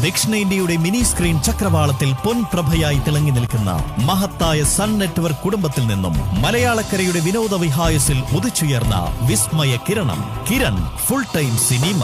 ദക്ഷിണേന്ത്യയുടെ mini screen ചക്രവാളത്തിൽ പൊൻപ്രഭയായി തിളങ്ങി നിൽക്കുന്ന മഹത്തായ സൺ നെറ്റ്വർക്ക് കുടുംബത്തിൽ നിന്നും മലയാളക്കരയുടെ വിനോദ വിഹായസിൽ ഉദിച്ചുയർന്ന വിസ്മയ കിരണം കിരൺ ഫുൾ ടൈം സിനിമ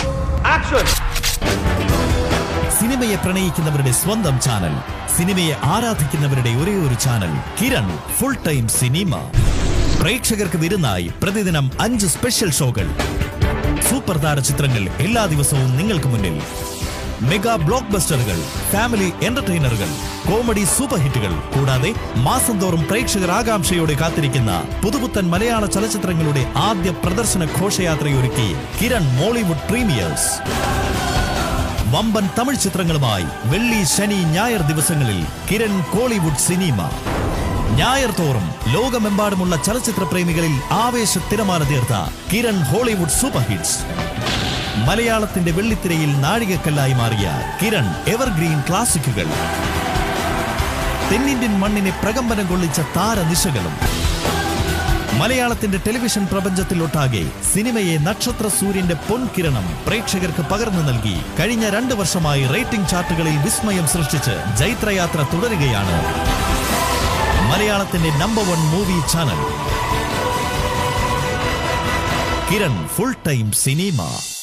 സിനിമയെ പ്രണയിക്കുന്നവരുടെ സ്വന്തം ചാനൽ സിനിമയെ ആരാധിക്കുന്നവരുടെ ഒരേ ഒരു channel Kiran full time cinema പ്രേക്ഷകർക്ക് വിരുന്നായി പ്രതിദിനം അഞ്ച് സ്പെഷ്യൽ ഷോകൾ സൂപ്പർ താര ചിത്രങ്ങൾ എല്ലാ ദിവസവും നിങ്ങൾക്ക് മുന്നിൽ മെഗാ ബ്ലോക്ക് ബസ്റ്ററുകൾ ഫാമിലി എന്റർടൈനറുകൾ കോമഡി സൂപ്പർ ഹിറ്റുകൾ കൂടാതെ മാസം തോറും പ്രേക്ഷകർ ആകാംക്ഷയോടെ കാത്തിരിക്കുന്ന പുതുപുത്തൻ മലയാള ചലച്ചിത്രങ്ങളുടെ ആദ്യ പ്രദർശന ഘോഷയാത്രയൊരുക്കി കിരൺ മോളിവുഡ് പ്രീമിയേഴ്സ് വമ്പൻ തമിഴ് ചിത്രങ്ങളുമായി വെള്ളി ശനി ഞായർ ദിവസങ്ങളിൽ കിരൺ കോളിവുഡ് സിനിമ ഞായർ തോറും ലോകമെമ്പാടുമുള്ള ചലച്ചിത്ര പ്രേമികളിൽ ആവേശ തിരമാല തീർത്ത കിരൺ ഹോളിവുഡ് സൂപ്പർ ഹിറ്റ്സ് മലയാളത്തിന്റെ വെള്ളിത്തിരയിൽ നാഴികക്കല്ലായി മാറിയ കിരൺ എവർഗ്രീൻ ക്ലാസിക്കുകൾ തെന്നിന്ത്യൻ മണ്ണിനെ പ്രകമ്പനം കൊള്ളിച്ച താരനിശകളും മലയാളത്തിന്റെ ടെലിവിഷൻ പ്രപഞ്ചത്തിലൊട്ടാകെ സിനിമയെ നക്ഷത്ര സൂര്യന്റെ പൊൻകിരണം പ്രേക്ഷകർക്ക് പകർന്നു നൽകി കഴിഞ്ഞ രണ്ട് വർഷമായി റേറ്റിംഗ് ചാർട്ടുകളിൽ വിസ്മയം സൃഷ്ടിച്ച് ജൈത്രയാത്ര തുടരുകയാണ് മലയാളത്തിന്റെ number one movie channel Kiran full time cinema